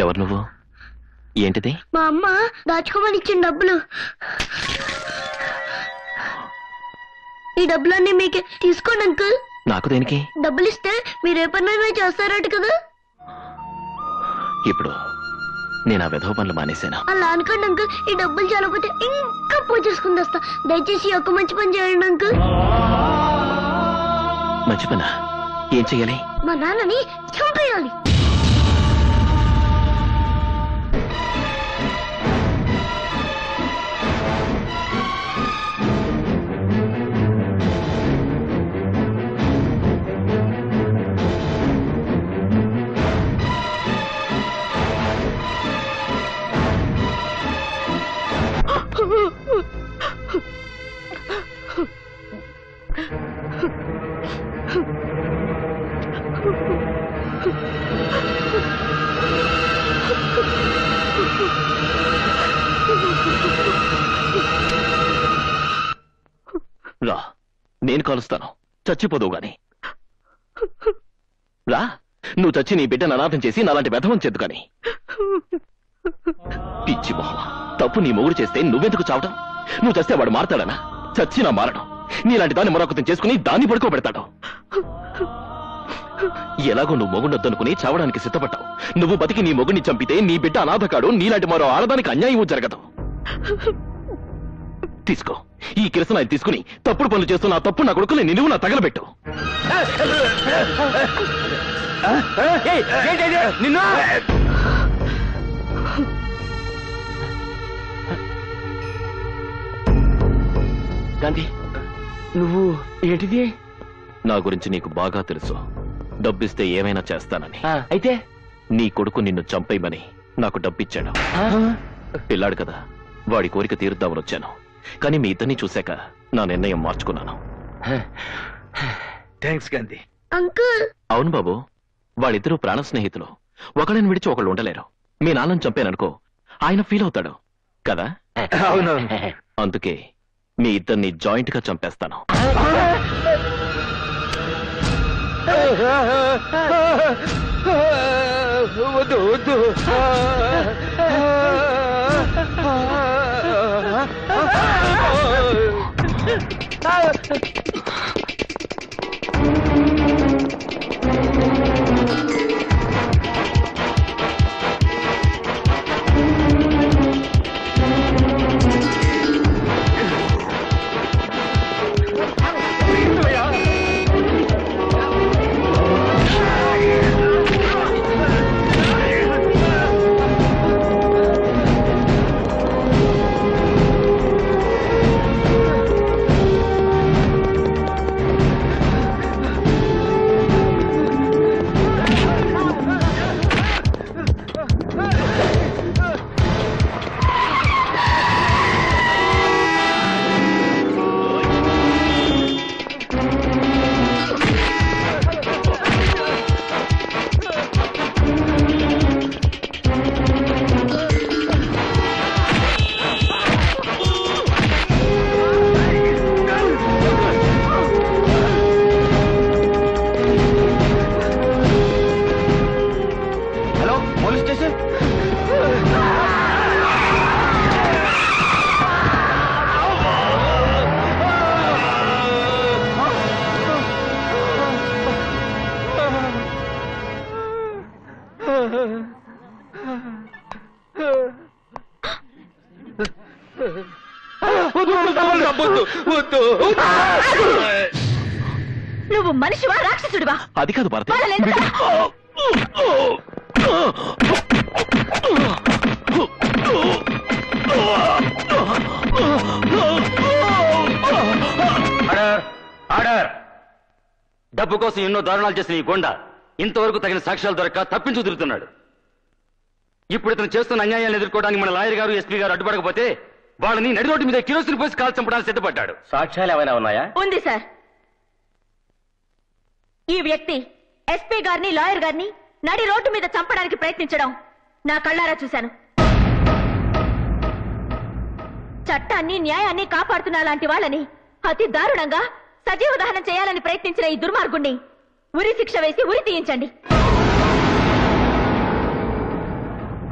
ఎవరు నువ్వు ఏంటిది మా అమ్మ దాచుకోమని ఇచ్చిన డబ్బులు ఈ డబ్బులన్నీ మీకే తీసుకోండి అంకుల్ నాకు దేనికి డబ్బులు ఇస్తే మీరు ఏ పనైనా చేస్తారట కదా ఇప్పుడు నేను ఆ విధవ పనులు మానేశాను అలా అనుకోండి అంకుల్ ఈ డబ్బులు చాలకపోతే ఇంకా పూజ చేసుకుని వస్తా దయచేసి ఈ ఒక్క మంచి పని చేయండి అంకుల్ మంచి పనా ఏం చెయ్యాలి మా నాన్నని చంపేయాలి రా నేను కలుస్తాను చచ్చిపోదువు గాని రా నువ్వు చచ్చి నీ బిడ్డను అనాథం చేసి నాలాంటి వ్యధవం చేద్దు గాని పిచ్చి మొహ తప్పు నీ మొగుడు చేస్తే నువ్వెందుకు చావటం నువ్వు చేస్తే వాడు మారతాడనా చచ్చినా మారడం నీలాంటి దాన్ని మరొకతం చేసుకుని దాన్ని పడుకోబెడతాడు ఎలాగో నువ్వు మొగుడొద్దనుకుని చావడానికి సిద్ధపడ్డావు నువ్వు బతికి నీ మొగుడిని చంపితే నీ బిడ్డ అనాథకాడు నీలాంటి మరో ఆడదానికి అన్యాయం జరగదు తీసుకో ఈ కిరసనాయి తీసుకుని తప్పుడు పనులు చేస్తున్న ఆ తప్పు నా కొడుకుని నిలువు నా తగలబెట్టు నిన్ను గాంధీ నువ్వు ఏంటిది నా గురించి నీకు బాగా తెలుసు డబ్బిస్తే ఏమైనా చేస్తానని ఆ, అయితే నీ కొడుకు నిన్ను చంపేయమని నాకు డబ్బిచ్చాడు ఆ? పిల్లాడు కదా వాడి కోరిక తీరుద్దామని వచ్చాను కానీ మీ ఇద్దరిని చూశాక నా నిర్ణయం మార్చుకున్నాను థ్యాంక్స్ గాంధీ అంకుల్ అవును బాబు వాళ్ళిద్దరూ ప్రాణ స్నేహితులు ఒకళ్ళని విడిచి ఒకళ్ళు ఉండలేరు మీ నాన్నని చంపాననుకో ఆయన ఫీల్ అవుతాడు కదా అవునవును అందుకే మీ ఇద్దరిని జాయింట్ గా చంపేస్తాను వద్దు వద్దు హలో పోలీస్ స్టేషన్ వద్దు వద్దు నువ్వు మనిషివా రాక్షసుడివా అది కాదు భారతి వాళ్ళని ఎందుకు- ఆర్డర్ ఆర్డర్ డబ్బు కోసం ఎన్నో దారుణాలు చేసిన ఈ కొండ ఇంతవరకు తగిన సాక్ష్యాలు దొరక్క తప్పించు తిరుగుతున్నాడు ఇప్పుడు ఇతను చేస్తున్న అన్యాయాలను ఎదుర్కోవడానికి మన లాయర్ గారు ఎస్పీ గారు అడ్డుపడకపోతే వాళ్ళని నడి రోడ్డు మీద కిరోసిన్ పోసి కాల్ చంపడానికి సిద్ధపడ్డాడు సాక్ష్యాలు ఏమైనా ఉన్నాయా ఉంది సార్ ఈ వ్యక్తి ఎస్పీ గారిని లాయర్ గారిని నడి రోడ్డు మీద చంపడానికి ప్రయత్నించడం నా కళ్ళారా చూశాను చట్టాన్ని న్యాయాన్ని కాపాడుతున్న లాంటి వాళ్ళని అతి దారుణంగా సజీవ దహనం చేయాలని ప్రయత్నించిన ఈ దుర్మార్గుణ్ణి ఉరి శిక్ష వేసి ఉరి తీయించండి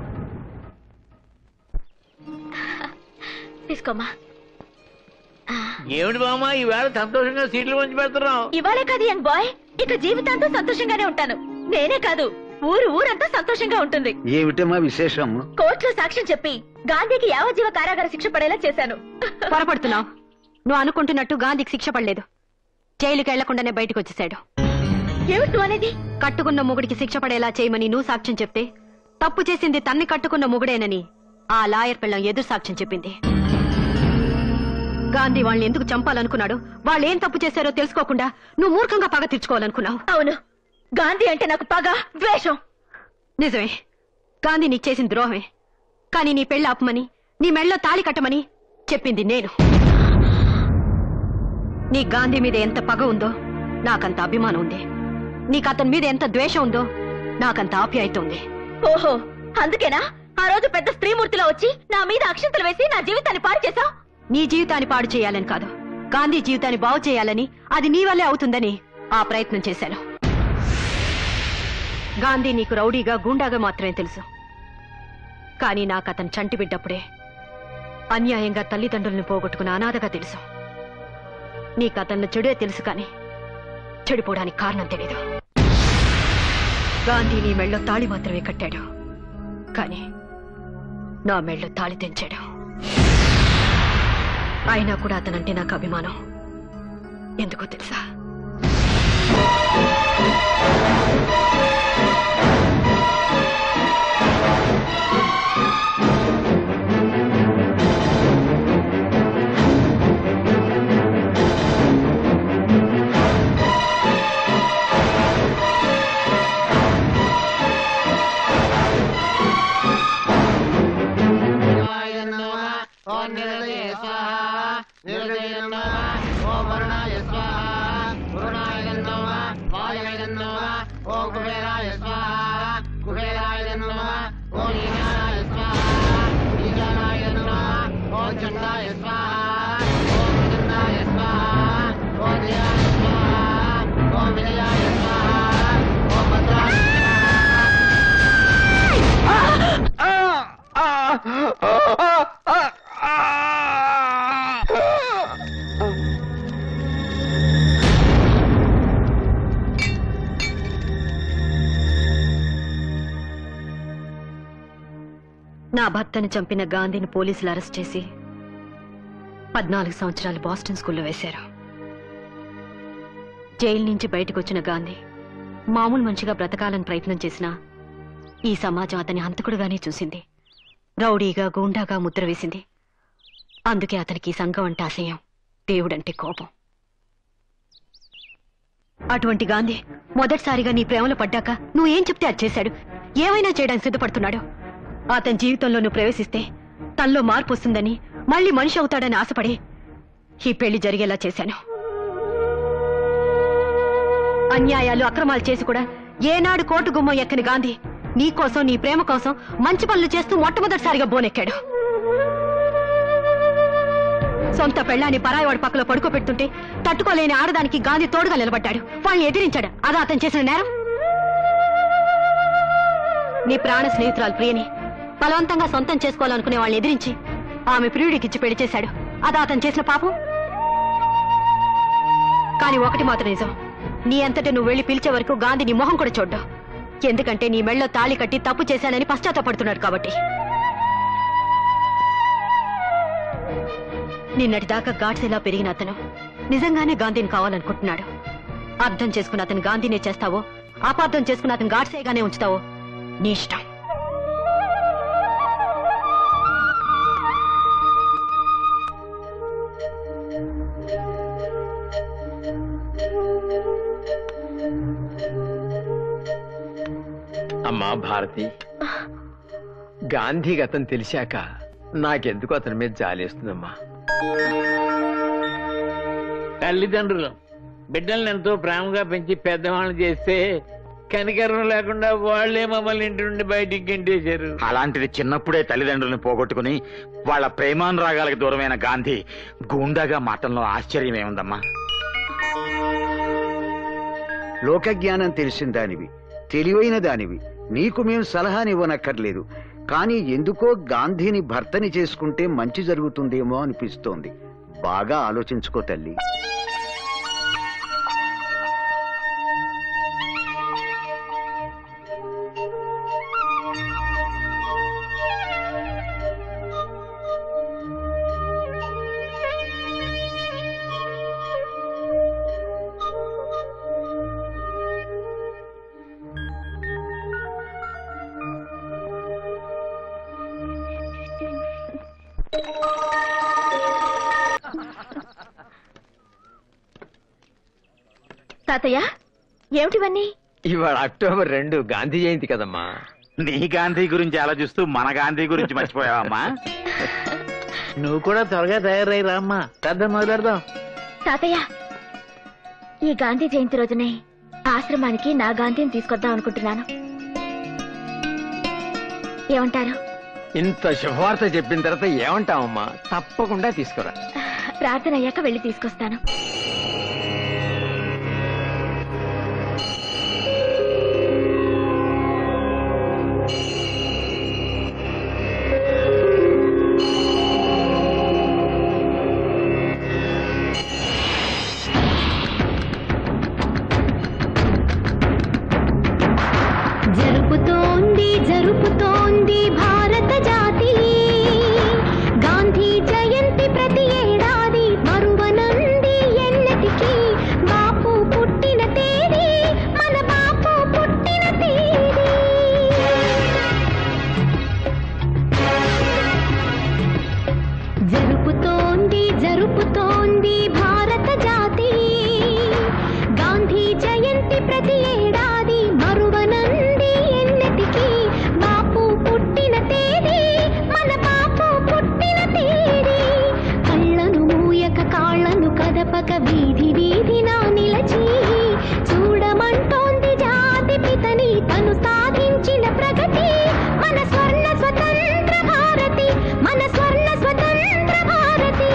తీసుకోమ్మా ఏమిటి బామ్మ ఈవేళ సంతోషంగా సీట్లు పంచి పెడుతున్నావు ఇవాళే కాదు యంగ్ బాయ్ ఇక జీవితాంతం సంతోషంగానే ఉంటాను నేనే కాదు ఊరు ఊరంతా సంతోషంగా ఉంటుంది ఏమిటమ్మా విశేషం కోర్టులో సాక్ష్యం చెప్పి గాంధీకి యావజ్జీవ కారాగార శిక్ష పడేలా చేశాను పొరపడుతున్నావు నువ్వు అనుకుంటున్నట్టు గాంధీకి శిక్ష పడలేదు జైలుకి వెళ్లకుండానే బయటకు వచ్చేశాడు ఏమిటి నువ్వు అనేది కట్టుకున్న మొగుడికి శిక్ష పడేలా చేయమని నువ్వు సాక్ష్యం చెప్తే తప్పు చేసింది తన్ని కట్టుకున్న మొగుడేనని ఆ లాయర్ పిల్లం ఎదురు సాక్ష్యం చెప్పింది గాంధీ వాళ్ళని ఎందుకు చంపాలనుకున్నాడు వాళ్ళు ఏం తప్పు చేశారో తెలుసుకోకుండా నువ్వు మూర్ఖంగా పగ తీర్చుకోవాలనుకున్నావు అవును గాంధీ అంటే నాకు పగ ద్వేషం నిజమే గాంధీ నీకు చేసిన ద్రోహమే కానీ నీ పెళ్లి ఆపమని నీ మెళ్ళలో తాళి కట్టమని చెప్పింది నేను నీ గాంధీ మీద ఎంత పగ ఉందో నాకంత అభిమానం ఉంది నీకు అతని మీద ఎంత ద్వేషం ఉందో నాకంత ఆప్యాయత ఉంది ఓహో అందుకేనా ఆ రోజు పెద్ద స్త్రీమూర్తిలో వచ్చి నా మీద అక్షంతలు వేసి నా జీవితాన్ని పాడు చేశావు నీ జీవితాన్ని పాడు చేయాలని కాదు గాంధీ జీవితాన్ని బాగు చేయాలని అది నీ వల్లే అవుతుందని ఆ ప్రయత్నం చేశాను గాంధీ నీకు రౌడీగా గూండాగా మాత్రమే తెలుసు కానీ నాకు అతను చంటి బిడ్డప్పుడే అన్యాయంగా తల్లిదండ్రుల్ని పోగొట్టుకున్న అనాథగా తెలుసు నీకు అతను చెడే తెలుసు కానీ చెడిపోవడానికి కారణం తెలీదు గాంధీ నీ మెళ్ళో తాళి మాత్రమే కట్టాడు కానీ నా మెళ్ళో తాళి తెంచాడు అయినా కూడా అతనంటే నాకు అభిమానం ఎందుకో తెలుసా నా భర్తను చంపిన గాంధీని పోలీసులు అరెస్ట్ చేసి పద్నాలుగు సంవత్సరాలు బాస్టన్ స్కూల్లో వేశారు జైలు నుంచి బయటకు వచ్చిన గాంధీ మామూలు మనిషిగా బ్రతకాలని ప్రయత్నం చేసినా ఈ సమాజం అతని హంతకుడుగానే చూసింది రౌడీగా గూండాగా ముద్ర వేసింది అందుకే అతనికి ఈ సంఘం అంటే అసహ్యం దేవుడంటే కోపం అటువంటి గాంధీ మొదటిసారిగా నీ ప్రేమలో పడ్డాక నువ్వేం చెప్తే అది చేశాడు ఏమైనా చేయడానికి సిద్ధపడుతున్నాడు అతని జీవితంలో నువ్వు ప్రవేశిస్తే తనలో మార్పు వస్తుందని మళ్ళీ మనిషి అవుతాడని ఆశపడి ఈ పెళ్లి జరిగేలా చేశాను అన్యాయాలు అక్రమాలు చేసి కూడా ఏనాడు కోటు గుమ్మం ఎక్కని గాంధీ నీ కోసం నీ ప్రేమ కోసం మంచి పనులు చేస్తూ మొట్టమొదటిసారిగా బోనెక్కాడు సొంత పెళ్ళాన్ని పరాయివాడి పక్కలో పడుకోబెడుతుంటే తట్టుకోలేని ఆడదానికి గాంధీ తోడుగా నిలబడ్డాడు వాళ్ళని ఎదిరించాడు అదా అతను చేసిన నేరం నీ ప్రాణ స్నేహితురాలు ప్రియని బలవంతంగా సొంతం చేసుకోవాలనుకునే వాళ్ళని ఎదిరించి ఆమె ప్రియుడికిచ్చి పెళ్లి చేశాడు అదా అతను చేసిన పాపం కానీ ఒకటి మాత్రం నిజం నీ అంతటి నువ్వు వెళ్లి పిలిచే వరకు గాంధీ నీ మొహం కూడా చూడ్డావు ఎందుకంటే నీ మెళ్ళో తాళి కట్టి తప్పు చేశానని పశ్చాత్తపడుతున్నాడు కాబట్టి నిన్నటి దాకా గాడ్సేలా పెరిగిన అతను నిజంగానే గాంధీని కావాలనుకుంటున్నాడు అర్థం చేసుకున్న అతను గాంధీనే చేస్తావో అపార్థం చేసుకున్న అతను గాడ్సేగానే ఉంచుతావో నీ ఇష్టం అమ్మా భారతి గాంధీ గతం తెలిసాక నాకెందుకు అతని మీద జాలేస్తుందమ్మా తల్లిదండ్రులు బిడ్డల్ని ఎంతో ప్రేమగా పెంచి పెద్దవాళ్ళని చేస్తే కనికరం లేకుండా వాళ్ళే మమ్మల్ని ఇంటి నుండి బయటికి గెంటేశారు అలాంటిది చిన్నప్పుడే తల్లిదండ్రులను పోగొట్టుకుని వాళ్ళ ప్రేమానురాగాలకు దూరమైన గాంధీ గూండాగా మాటల్లో ఆశ్చర్యం ఏముందమ్మా లోకజ్ఞానం తెలిసిన దానివి తెలివైన దానివి నీకు మేము సలహానివ్వనక్కర్లేదు కానీ ఎందుకో గాంధీని భర్తని చేసుకుంటే మంచి జరుగుతుందేమో అనిపిస్తోంది బాగా ఆలోచించుకో తల్లి తాతయ్య ఏమిటివన్నీ ఇవాళ అక్టోబర్ రెండు గాంధీ జయంతి కదమ్మా నీ గాంధీ గురించి ఆలోచిస్తూ మన గాంధీ గురించి మర్చిపోయావమ్మా నువ్వు కూడా త్వరగా తయారై రామ్మా పెద్ద మొదలెడదాం తాతయ్య ఈ గాంధీ జయంతి రోజునే ఆశ్రమానికి నా గాంధీని తీసుకొద్దాం అనుకుంటున్నాను ఏమంటారు ఇంత శుభవార్త చెప్పిన తర్వాత ఏమంటావమ్మా తప్పకుండా తీసుకురా ప్రార్థన అయ్యాక వెళ్ళి తీసుకొస్తాను జరుపుతోంది జరుపుతోంది భారత జాతి గాంధీ జయంతి ప్రతి ఏడాది మరువనంది ఎన్నటికీ బాపు పుట్టిన తేదీ మన బాపు పుట్టిన తేదీ జరుపుతోంది జరుపుతోంది భారత జాతి గాంధీ జయంతి ప్రతి ఏడాది మరువనంది ఎన్నటికీ బాపు పుట్టిన తేదీ మన బాపు పుట్టిన తేదీ కళ్ళను మూయక కాళ్ళను కదపక వీధి వీధిన నిలచి చూడమంటోంది జాతి పితని తను సాధించిన ప్రగతి మన స్వర్ణ స్వతంత్ర భారతి మన స్వర్ణ స్వతంత్ర భారతి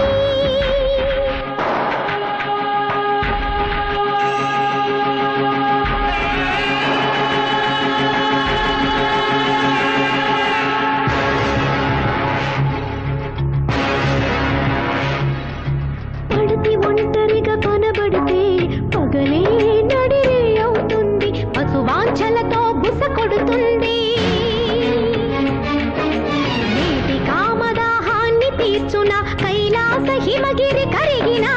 పడితి ఒంటరిగా కనబడితే పగలే నడిరే అవుతుంది పశువాంఛలతో బుస కొడుతుంది నీటి కామదాహాన్ని తీర్చున కైలాస హిమగిరి కరిగినా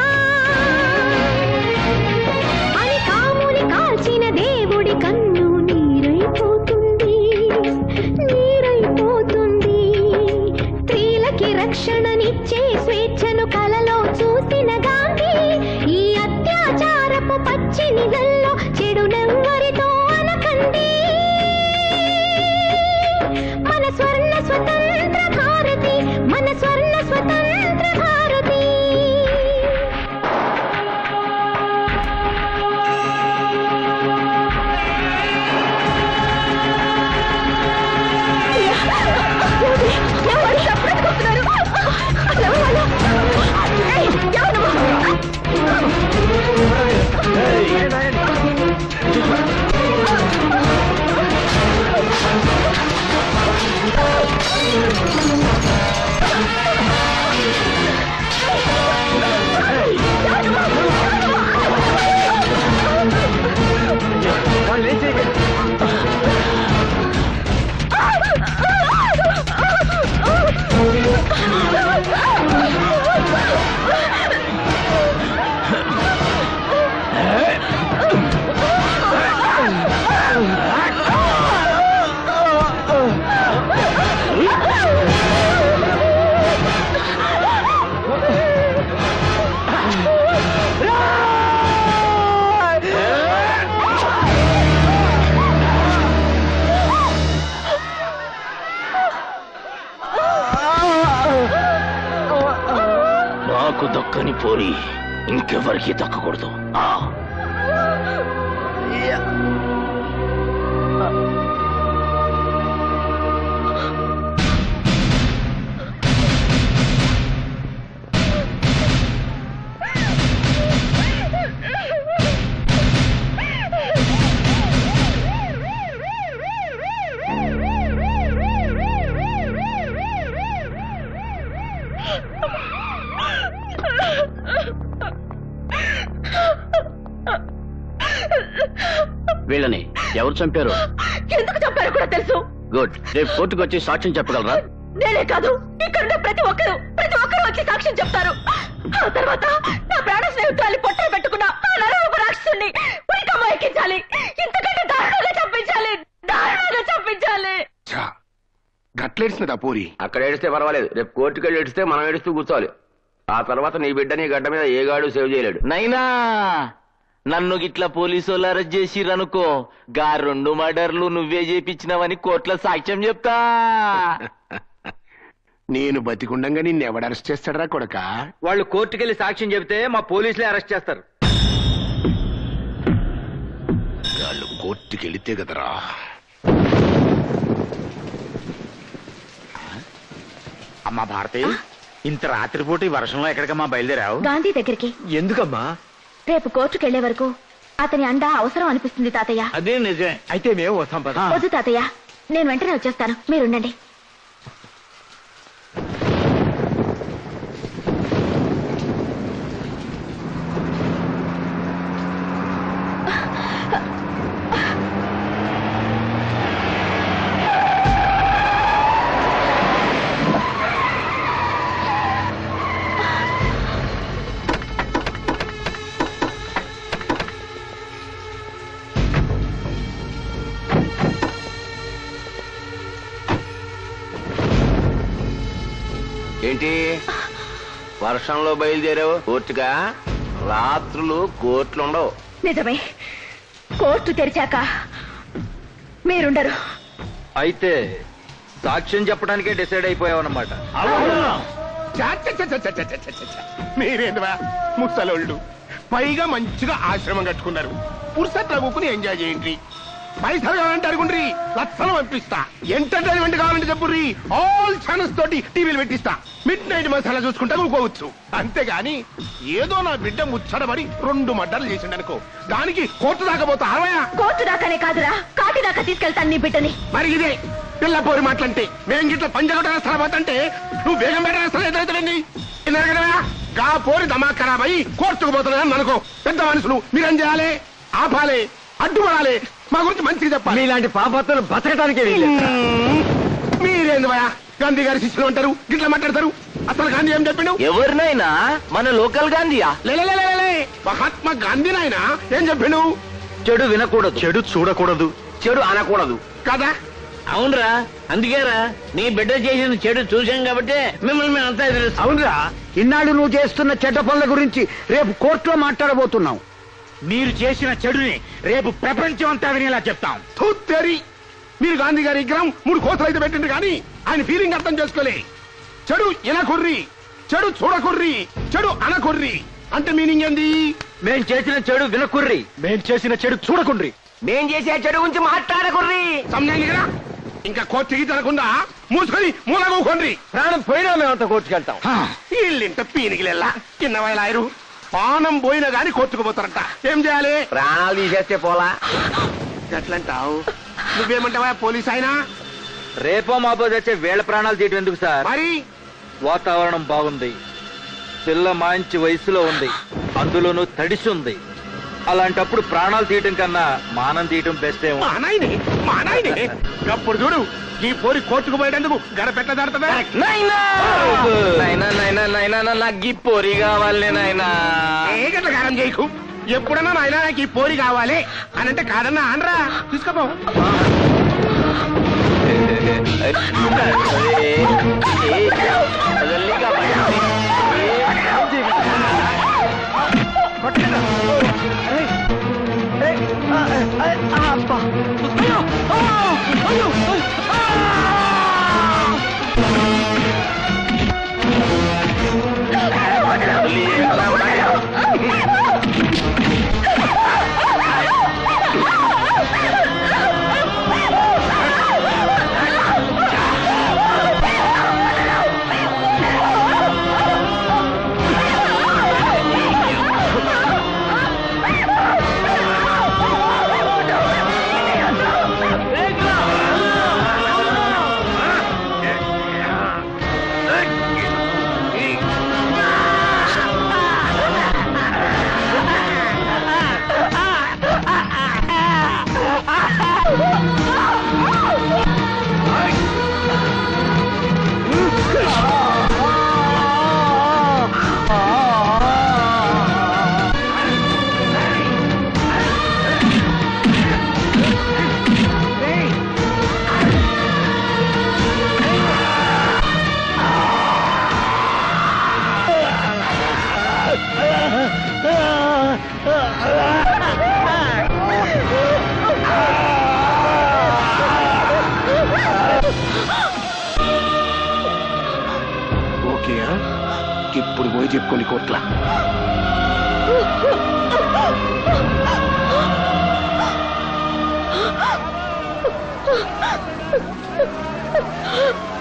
అని కాముని కాల్చిన దేవుడి కన్ను నీరైపోతుంది నీరైపోతుంది స్త్రీలకి రక్షణనిచ్చే స్వేచ్ఛను కలలో చూసిన గాంధీ ఈ అత్యాచారపు పచ్చి నిజంలో చెడునెవ్వరితో అనకండి మన స్వర్ణ స్వతంత్ర భారతి మన స్వర్ణ స్వతంత్ర భారతి నాకు దక్కని పోరి ఇంకెవరికి దక్కకూడదు ఆ వీళ్ళని ఎవరు చంపారు ఎందుకు చెప్పారో కూడా తెలుసు గుడ్ రేపు కోర్టుకు వచ్చి సాక్ష్యం చెప్పగలరా నేనే కాదు ఇక్కడున్న ప్రతి ఒక్కరు ప్రతి ఒక్కరు వచ్చి సాక్ష్యం చెప్తారు ఆ తర్వాత నా ప్రాణ స్నేహితురాలి పొట్టలు పెట్టుకున్న ఆ నరరూప రాక్షసుని ఉరికమ్మ ఎక్కించాలి ఇంతకంటే దారుణంగా చంపించాలి దారుణంగా చంపించాలి గట్లేడిసినదా పూరి అక్కడ ఏడిస్తే పర్వాలేదు రేపు కోర్టుకు వెళ్ళి ఏడిస్తే మనం ఏడుస్తూ కూర్చోవాలి ఆ తర్వాత నీ బిడ్డ నీ గడ్డ మీద ఏ గాడు సేవ్ చేయలేడు నైనా నన్ను గిట్ల పోలీసు వాళ్ళు అరెస్ట్ చేసిరనుకో గా రెండు మర్డర్లు నువ్వే చేపించినవని కోర్టులో సాక్ష్యం చెప్తా నేను బతికుండంగా నిన్ను ఎవడు అరెస్ట్ చేస్తాడరా కొడక వాళ్ళు కోర్టుకెళ్లి సాక్ష్యం చెబితే మా పోలీసులే అరెస్ట్ చేస్తారు వాళ్ళు కోర్టుకి వెళితే కదరా అమ్మా భారతి ఇంత రాత్రిపూట ఈ వర్షంలో ఎక్కడికమ్మా బయలుదేరావు గాంధీ దగ్గరికి ఎందుకమ్మా రేపు కోర్టుకు వెళ్లే వరకు అతని అండ అవసరం అనిపిస్తుంది తాతయ్య అదే నిజమే అయితే మేము వస్తాం పద వద్దు తాతయ్య నేను వెంటనే వచ్చేస్తాను మీరుండండి ఏంటి వర్షంలో బయలుదేరావు కోర్టుగా రాత్రులు కోర్టులు ఉండవు నిజమే కోర్టు తెరిచాక మీరుండరు అయితే సాక్ష్యం చెప్పడానికే డిసైడ్ అయిపోయావన్నమాట మీరేందువా ముసలోళ్ళు పైగా మంచిగా ఆశ్రమం కట్టుకున్నారు పురుషత్వ కూకుని ఎంజాయ్ చేయండి పైసలు కావాలంటే అడుగుండ్రి లక్షలు పంపిస్తా ఎంటర్టైన్మెంట్ కావాలంటే చెప్పుర్రి ఆల్ ఛానల్స్ తోటి టీవీలు పెట్టిస్తా మిడ్ నైట్ మసాలా చూసుకుంటా ఊకోవచ్చు అంతేగాని ఏదో నా బిడ్డ ముచ్చటబడి రెండు మడ్డలు చేసిండనుకో దానికి కోర్టు దాకా పోతా అరవయా కోర్టు దాకానే కాదురా కాటి దాకా తీసుకెళ్తాను నీ బిడ్డని మరి ఇదే పిల్ల పోరి మాటలంటే మేం గిట్ల పంజగొట్ట వేస్తారా పోతంటే నువ్వు వేగం బయట వేస్తారా ఎదురైతుందండి కదా గా పోరి దమా ఖరాబ్ అయ్యి కోర్టుకు పోతున్నాయని అనుకో పెద్ద మనుషులు మీరేం చేయాలి ఆపాలి అడ్డుపడాలి మా గురించి మంచిగా చెప్పాలి మీలాంటి పాపత్తులు బతకడానికే వీల్లేదు. మ్మ్. మీరేంది భయ గాంధీ గారి శిష్యులు అంటారు గిట్ల మాట్లాడతారు అసలు గాంధీ ఏం చెప్పిండు ఎవరినైనా మన లోకల్ గాంధీయా లే, లే, లే, లే, లే. మహాత్మా గాంధీ నాయన ఏం చెప్పిండు చెడు వినకూడదు చెడు చూడకూడదు చెడు అనకూడదు కదా అవునరా అందుకేరా నీ బిడ్డ చేసిన చెడు చూసాం కాబట్టి మిమ్మల్ని మేము అంతా ఎదురుస్తాం అవునరా ఇన్నాళ్ళు నువ్వు చేస్తున్న చెడ్డ పనుల గురించి రేపు కోర్టులో మాట్లాడబోతున్నావు మీరు చేసిన చెడుని రేపు ప్రపంచం అంతా వినేలా చెప్తాం తూత్తేరి మీరు గాంధీ గారి విగ్రహం మూడు కోతలు అయితే పెట్టిండ్రు కానీ ఆయన ఫీలింగ్ అర్థం చేసుకోలే చెడు ఇనకుర్రి చెడు చూడకుర్రి చెడు అనకుర్రి అంటే మీనింగ్ ఏంది మేం చేసిన చెడు వినకుర్రి మేం చేసిన చెడు చూడకుండ్రి మేం చేసే చెడు గురించి మాట్లాడకుర్రీ సమయాన్ని కదా ఇంకా కోర్టుకి తినకుండా మూసుకొని మూలగోకోండి ప్రాణం పోయినా మేమంతా కోర్టుకెళ్తాం వీళ్ళింట పీనికిలెల్లా చిన్న వయలాయరు పానం పోయినా గాని కోర్టుకు పోతారంట ఏం చేయాలి ప్రాణాలు తీసేస్తే పోలా ఎట్లంటావు నువ్వేమంటావా పోలీస్ అయినా రేపో మాపో తెచ్చే వేళ ప్రాణాలు తీయటం ఎందుకు సార్ మరి వాతావరణం బాగుంది పిల్ల మంచి వయసులో ఉంది అందులోనూ తడిసి ఉంది అలాంటప్పుడు ప్రాణాలు తీయటం కన్నా మానం తీయటం బెస్ట్ ఏమో మా నాయనే మా నాయనే అప్పుడు చూడు ఈ పోరి కోర్టుకు పోయేటందుకు గడపెట్ట దాడుతుందా నైనా నైనా నైనా నైనా నాకు ఈ పొరి కావాలి నాయనా ఏ గట్ల కారం చేయకు ఎప్పుడన్నా నాయనా నాకు ఈ పోరి కావాలి అని అంటే కాదన్నా అనరా తీసుకోపో ఆ ఎవరు చెప్పుకోని కోట్ల ఆ